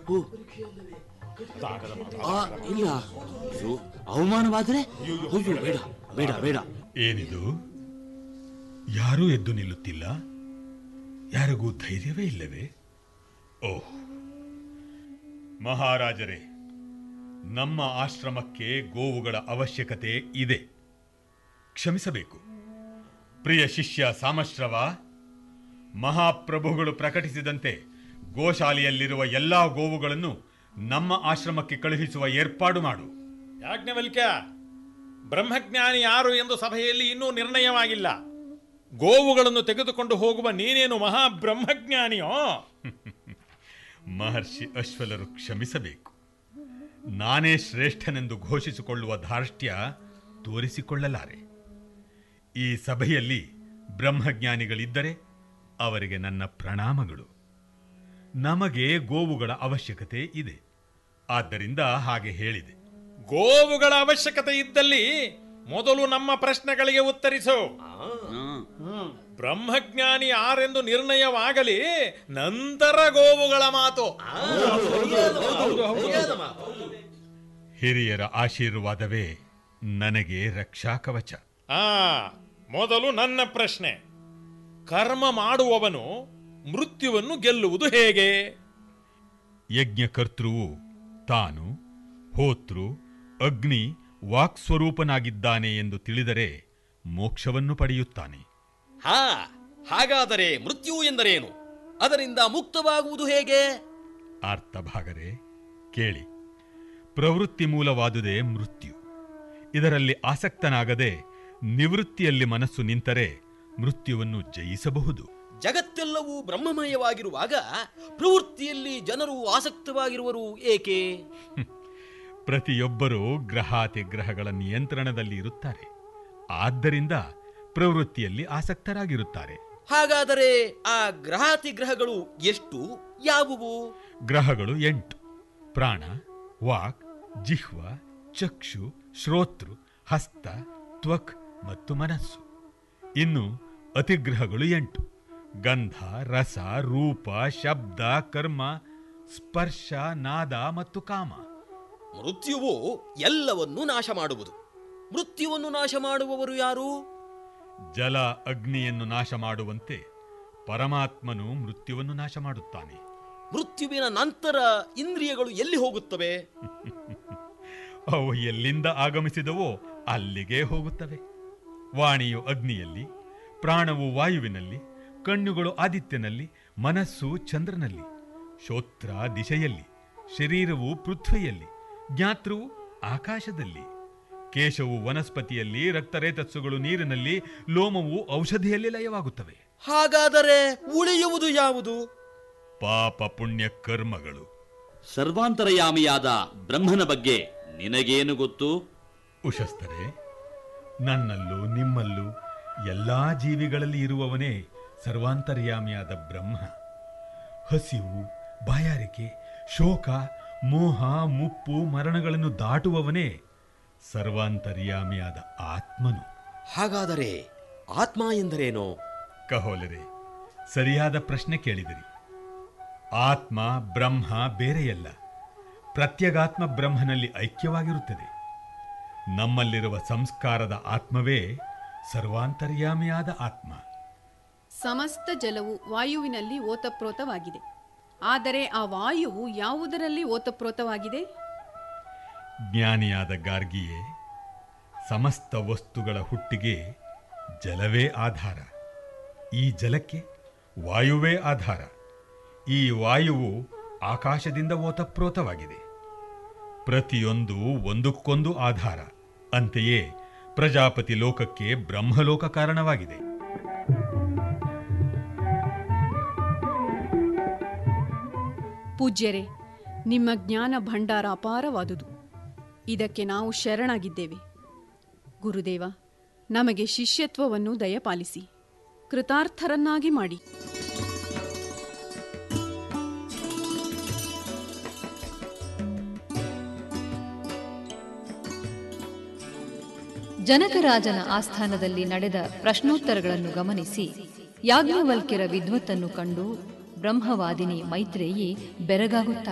ಓ ಆ, ಇಲ್ಲ ಇದು ಅವಮಾನವಾದ್ರೆ ಅಯ್ಯೋ ಬೇಡ ಬೇಡ ಬೇಡ ಏನಿದು ಯಾರೂ ಎದ್ದು ನಿಲ್ಲುತ್ತಿಲ್ಲ ಯಾರಿಗೂ ಧೈರ್ಯವೇ ಇಲ್ಲವೇ ಓಹ್ ಮಹಾರಾಜರೇ ನಮ್ಮ ಆಶ್ರಮಕ್ಕೆ ಗೋವುಗಳ ಅವಶ್ಯಕತೆ ಇದೆ ಕ್ಷಮಿಸಬೇಕು ಪ್ರಿಯ ಶಿಷ್ಯ ಸಾಮಶ್ರವ ಮಹಾಪ್ರಭುಗಳು ಪ್ರಕಟಿಸಿದಂತೆ ಗೋಶಾಲೆಯಲ್ಲಿರುವ ಎಲ್ಲಾ ಗೋವುಗಳನ್ನು ನಮ್ಮ ಆಶ್ರಮಕ್ಕೆ ಕಳುಹಿಸುವ ಏರ್ಪಾಡು ಮಾಡು ಯಾಜ್ಞವಲ್ಕ್ಯ ಬ್ರಹ್ಮಜ್ಞಾನಿ ಯಾರು ಎಂದು ಸಭೆಯಲ್ಲಿ ಇನ್ನೂ ನಿರ್ಣಯವಾಗಿಲ್ಲ ಗೋವುಗಳನ್ನು ತೆಗೆದುಕೊಂಡು ಹೋಗುವ ನೀನೇನು ಮಹಾ ಬ್ರಹ್ಮಜ್ಞಾನಿಯೋ ಮಹರ್ಷಿ ಅಶ್ವಲರು ಕ್ಷಮಿಸಬೇಕು ನಾನೇ ಶ್ರೇಷ್ಠನೆಂದು ಘೋಷಿಸಿಕೊಳ್ಳುವ ಧಾರ್ಷ್ಟ್ಯ ತೋರಿಸಿಕೊಳ್ಳಲಾರೆ ಈ ಸಭೆಯಲ್ಲಿ ಬ್ರಹ್ಮಜ್ಞಾನಿಗಳಿದ್ದರೆ ಅವರಿಗೆ ನನ್ನ ಪ್ರಣಾಮಗಳು ನಮಗೆ ಗೋವುಗಳ ಅವಶ್ಯಕತೆ ಇದೆ ಆದ್ದರಿಂದ ಹಾಗೆ ಹೇಳಿದೆ ಗೋವುಗಳ ಅವಶ್ಯಕತೆ ಇದ್ದಲ್ಲಿ ಮೊದಲು ನಮ್ಮ ಪ್ರಶ್ನೆಗಳಿಗೆ ಉತ್ತರಿಸು ಬ್ರಹ್ಮಜ್ಞಾನಿ ಯಾರೆಂದು ನಿರ್ಣಯವಾಗಲಿ ನಂತರ ಗೋವುಗಳ ಮಾತು ಹಿರಿಯರ ಆಶೀರ್ವಾದವೇ ನನಗೆ ರಕ್ಷಾಕವಚ ಆ ಮೊದಲು ನನ್ನ ಪ್ರಶ್ನೆ ಕರ್ಮ ಮಾಡುವವನು ಮೃತ್ಯುವನ್ನು ಗೆಲ್ಲುವುದು ಹೇಗೆ ಯಜ್ಞಕರ್ತೃವು ತಾನು ಹೋತೃ ಅಗ್ನಿ ವಾಕ್ಸ್ವರೂಪನಾಗಿದ್ದಾನೆ ಎಂದು ತಿಳಿದರೆ ಮೋಕ್ಷವನ್ನು ಪಡೆಯುತ್ತಾನೆ ಹಾ ಹಾಗಾದರೆ ಮೃತ್ಯು ಎಂದರೇನು ಅದರಿಂದ ಮುಕ್ತವಾಗುವುದು ಹೇಗೆ ಅರ್ಥಭಾಗರೆ ಕೇಳಿ ಪ್ರವೃತ್ತಿ ಮೂಲವಾದುದೇ ಮೃತ್ಯು ಇದರಲ್ಲಿ ಆಸಕ್ತನಾಗದೆ ನಿವೃತ್ತಿಯಲ್ಲಿ ಮನಸ್ಸು ನಿಂತರೆ ಮೃತ್ಯುವನ್ನು ಜಯಿಸಬಹುದು ಜಗತ್ತೆಲ್ಲವೂ ಬ್ರಹ್ಮಮಯವಾಗಿರುವಾಗ ಪ್ರವೃತ್ತಿಯಲ್ಲಿ ಜನರು ಆಸಕ್ತವಾಗಿರುವರು ಏಕೆ ಪ್ರತಿಯೊಬ್ಬರೂ ಗ್ರಹಾತಿ ಗ್ರಹಗಳ ನಿಯಂತ್ರಣದಲ್ಲಿ ಇರುತ್ತಾರೆ ಆದ್ದರಿಂದ ಪ್ರವೃತ್ತಿಯಲ್ಲಿ ಆಸಕ್ತರಾಗಿರುತ್ತಾರೆ ಹಾಗಾದರೆ ಆ ಗ್ರಹಾತಿ ಗ್ರಹಗಳು ಎಷ್ಟು ಯಾವುವು ಗ್ರಹಗಳು ಎಂಟು ಪ್ರಾಣ ವಾಕ್ ಜಿಹ್ವ ಚಕ್ಷು ಶ್ರೋತೃ ಹಸ್ತ ತ್ವಕ್ ಮತ್ತು ಮನಸ್ಸು ಇನ್ನು ಅತಿಗ್ರಹಗಳು ಎಂಟು ಗಂಧ ರಸ ರೂಪ ಶಬ್ದ ಕರ್ಮ ಸ್ಪರ್ಶ ನಾದ ಮತ್ತು ಕಾಮ ಮೃತ್ಯುವು ಎಲ್ಲವನ್ನೂ ನಾಶ ಮಾಡುವುದು ಮೃತ್ಯುವನ್ನು ನಾಶ ಮಾಡುವವರು ಯಾರು ಜಲ ಅಗ್ನಿಯನ್ನು ನಾಶ ಮಾಡುವಂತೆ ಪರಮಾತ್ಮನು ಮೃತ್ಯುವನ್ನು ನಾಶ ಮಾಡುತ್ತಾನೆ ಮೃತ್ಯುವಿನ ನಂತರ ಇಂದ್ರಿಯಗಳು ಎಲ್ಲಿ ಹೋಗುತ್ತವೆ ಅವು ಎಲ್ಲಿಂದ ಆಗಮಿಸಿದವೋ ಅಲ್ಲಿಗೆ ಹೋಗುತ್ತವೆ ವಾಣಿಯು ಅಗ್ನಿಯಲ್ಲಿ ಪ್ರಾಣವು ವಾಯುವಿನಲ್ಲಿ ಕಣ್ಣುಗಳು ಆದಿತ್ಯನಲ್ಲಿ ಮನಸ್ಸು ಚಂದ್ರನಲ್ಲಿ ಶೋತ್ರ ದಿಶೆಯಲ್ಲಿ ಶರೀರವು ಪೃಥ್ವಿಯಲ್ಲಿ ಜ್ಞಾತೃವು ಆಕಾಶದಲ್ಲಿ ಕೇಶವು ವನಸ್ಪತಿಯಲ್ಲಿ ರಕ್ತರೇತಸ್ಸುಗಳು ನೀರಿನಲ್ಲಿ ಲೋಮವು ಔಷಧಿಯಲ್ಲಿ ಲಯವಾಗುತ್ತವೆ ಹಾಗಾದರೆ ಉಳಿಯುವುದು ಯಾವುದು ಪಾಪ ಪುಣ್ಯ ಕರ್ಮಗಳು ಸರ್ವಾಂತರಯಾಮಿಯಾದ ಬ್ರಹ್ಮನ ಬಗ್ಗೆ ನಿನಗೇನು ಗೊತ್ತು ಉಶಸ್ತರೆ ನನ್ನಲ್ಲೂ ನಿಮ್ಮಲ್ಲೂ ಎಲ್ಲಾ ಜೀವಿಗಳಲ್ಲಿ ಇರುವವನೇ ಸರ್ವಾಂತರ್ಯಾಮಿಯಾದ ಬ್ರಹ್ಮ ಹಸಿವು ಬಾಯಾರಿಕೆ ಶೋಕ ಮೋಹ ಮುಪ್ಪು ಮರಣಗಳನ್ನು ದಾಟುವವನೇ ಸರ್ವಾಂತರ್ಯಾಮಿಯಾದ ಆತ್ಮನು ಹಾಗಾದರೆ ಆತ್ಮ ಎಂದರೇನೋ ಕಹೋಲರೆ ಸರಿಯಾದ ಪ್ರಶ್ನೆ ಕೇಳಿದಿರಿ ಆತ್ಮ ಬ್ರಹ್ಮ ಬೇರೆಯಲ್ಲ ಪ್ರತ್ಯಗಾತ್ಮ ಬ್ರಹ್ಮನಲ್ಲಿ ಐಕ್ಯವಾಗಿರುತ್ತದೆ ನಮ್ಮಲ್ಲಿರುವ ಸಂಸ್ಕಾರದ ಆತ್ಮವೇ ಸರ್ವಾಂತರ್ಯಾಮಿಯಾದ ಆತ್ಮ ಸಮಸ್ತ ಜಲವು ವಾಯುವಿನಲ್ಲಿ ಓತಪ್ರೋತವಾಗಿದೆ ಆದರೆ ಆ ವಾಯುವು ಯಾವುದರಲ್ಲಿ ಓತಪ್ರೋತವಾಗಿದೆ ಜ್ಞಾನಿಯಾದ ಗಾರ್ಗಿಯೇ ಸಮಸ್ತ ವಸ್ತುಗಳ ಹುಟ್ಟಿಗೆ ಜಲವೇ ಆಧಾರ ಈ ಜಲಕ್ಕೆ ವಾಯುವೇ ಆಧಾರ ಈ ವಾಯುವು ಆಕಾಶದಿಂದ ಓತಪ್ರೋತವಾಗಿದೆ ಪ್ರತಿಯೊಂದು ಒಂದಕ್ಕೊಂದು ಆಧಾರ ಅಂತೆಯೇ ಪ್ರಜಾಪತಿ ಲೋಕಕ್ಕೆ ಬ್ರಹ್ಮಲೋಕ ಕಾರಣವಾಗಿದೆ ಪೂಜ್ಯರೇ ನಿಮ್ಮ ಜ್ಞಾನ ಭಂಡಾರ ಅಪಾರವಾದುದು ಇದಕ್ಕೆ ನಾವು ಶರಣಾಗಿದ್ದೇವೆ ಗುರುದೇವ ನಮಗೆ ಶಿಷ್ಯತ್ವವನ್ನು ದಯಪಾಲಿಸಿ ಕೃತಾರ್ಥರನ್ನಾಗಿ ಮಾಡಿ ಜನಕರಾಜನ ಆಸ್ಥಾನದಲ್ಲಿ ನಡೆದ ಪ್ರಶ್ನೋತ್ತರಗಳನ್ನು ಗಮನಿಸಿ ಯಾಜ್ಞವಲ್ಕ್ಯರ ವಿದ್ವತ್ತನ್ನು ಕಂಡು ಬ್ರಹ್ಮವಾದಿನಿ ಮೈತ್ರೇಯಿ ಬೆರಗಾಗುತ್ತಾಳೆ